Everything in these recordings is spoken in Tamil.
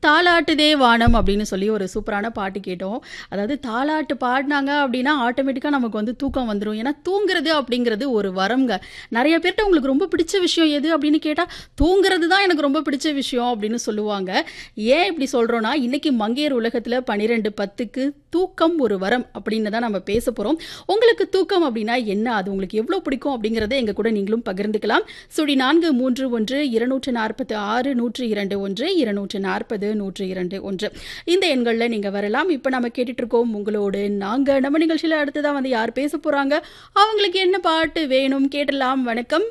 தாலாட்டுதே வானம் அப்படின்னு சொல்லி ஒரு சூப்பரான பாட்டு கேட்டோம் அதாவது தாலாட்டு பாடினாங்க அப்படின்னா ஆட்டோமேட்டிக்காக நமக்கு வந்து தூக்கம் வந்துடும் ஏன்னா தூங்குறது அப்படிங்கிறது ஒரு வரம்ங்க நிறைய பேர்கிட்ட உங்களுக்கு ரொம்ப பிடிச்ச விஷயம் எது அப்படின்னு கேட்டால் தூங்குறது தான் எனக்கு ரொம்ப பிடிச்ச விஷயம் அப்படின்னு சொல்லுவாங்க ஏன் இப்படி சொல்கிறோன்னா இன்னைக்கு மங்கையர் உலகத்தில் பன்னிரெண்டு பத்துக்கு தூக்கம் ஒரு வரம் அப்படின்னு தான் நம்ம பேச போகிறோம் உங்களுக்கு தூக்கம் அப்படின்னா என்ன அது உங்களுக்கு எவ்வளோ பிடிக்கும் அப்படிங்கிறத எங்கள் கூட நீங்களும் பகிர்ந்துக்கலாம் சுடி நான்கு மூன்று ஒன்று இருநூற்று நாற்பத்து ஆறு நூற்று இரண்டு ஒன்று இருநூற்று நாற்பது நூற்று இரண்டு ஒன்று இந்த எண்களில் நீங்கள் வரலாம் இப்போ நம்ம கேட்டுட்டு இருக்கோம் உங்களோடு நாங்கள் நம்ம நிகழ்ச்சியில் அடுத்ததான் வந்து யார் பேச போகிறாங்க அவங்களுக்கு என்ன பாட்டு வேணும் கேட்டலாம் வணக்கம்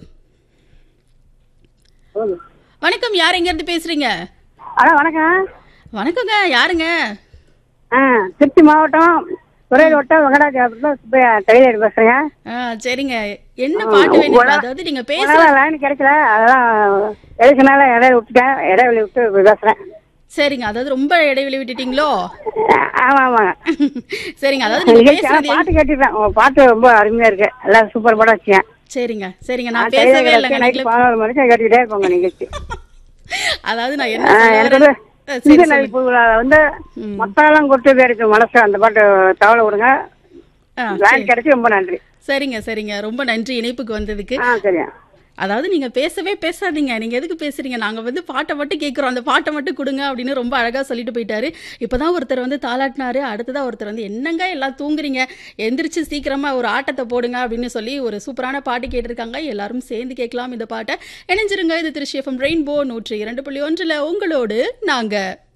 வணக்கம் யார் எங்கேருந்து பேசுகிறீங்க ஹலோ வணக்கம் வணக்கங்க யாருங்க ஆ திருச்சி மாவட்டம் துறையில் வட்டம் வெங்கடாஜாபுரத்தில் சுப்பையா டெய்லர் பேசுகிறேங்க ஆ சரிங்க என்ன பாட்டு வேணும் அதாவது நீங்கள் பேச உங்களால் லைன் கிடைக்கல அதெல்லாம் எதுக்குனால இடையில விட்டுட்டேன் இடைவெளி விட்டு பேசுகிறேன் சரிங்க அதாவது ரொம்ப இடைவெளி விட்டுட்டீங்களோ ஆமாம் ஆமாங்க சரிங்க அதாவது நீங்க நிகழ்ச்சி ஆனால் பேசுறது பாட்டு கேட்டுட்டேன் உங்கள் பாட்டு ரொம்ப அருமையாக இருக்கு எல்லாம் சூப்பர் படம் வச்சுங்க சரிங்க சரிங்க நான் பேசவே இல்லைங்க நைட்டு நீங்களே பதினோரு மணிக்கு கேட்டுக்கிட்டே இருப்போங்க நிகழ்ச்சி அதாவது நான் என்ன ஆ, சொல்ல எனக்கு வரேன் வந்து ஆ, சிந்து சரி சொல்லுங்க. நடிப்புல வந்து மத்தாலாம் கொடுத்தது இருக்கு மனசு அந்த பாட்டு தவளை விடுங்க ஆ, லைன் கிடைச்சி ரொம்ப நன்றி சரிங்க சரிங்க ரொம்ப நன்றி இணைப்புக்கு வந்ததுக்கு ஆ சரியா அதாவது நீங்க பேசவே பேசாதீங்க நீங்க எதுக்கு பேசுறீங்க நாங்க வந்து பாட்டை மட்டும் கேட்குறோம் அந்த பாட்டை மட்டும் கொடுங்க அப்படின்னு ரொம்ப அழகா சொல்லிட்டு போயிட்டாரு இப்பதான் ஒருத்தர் வந்து தாளாட்டினாரு அடுத்ததா ஒருத்தர் வந்து என்னங்க எல்லாம் தூங்குறீங்க எந்திரிச்சு சீக்கிரமா ஒரு ஆட்டத்தை போடுங்க அப்படின்னு சொல்லி ஒரு சூப்பரான பாட்டு கேட்டிருக்காங்க எல்லாரும் சேர்ந்து கேட்கலாம் இந்த பாட்டை இணைஞ்சிருங்க இது திருச்சி எஃப்எம் ரெயின்போ நூற்றி இரண்டு புள்ளி ஒன்றுல உங்களோடு நாங்க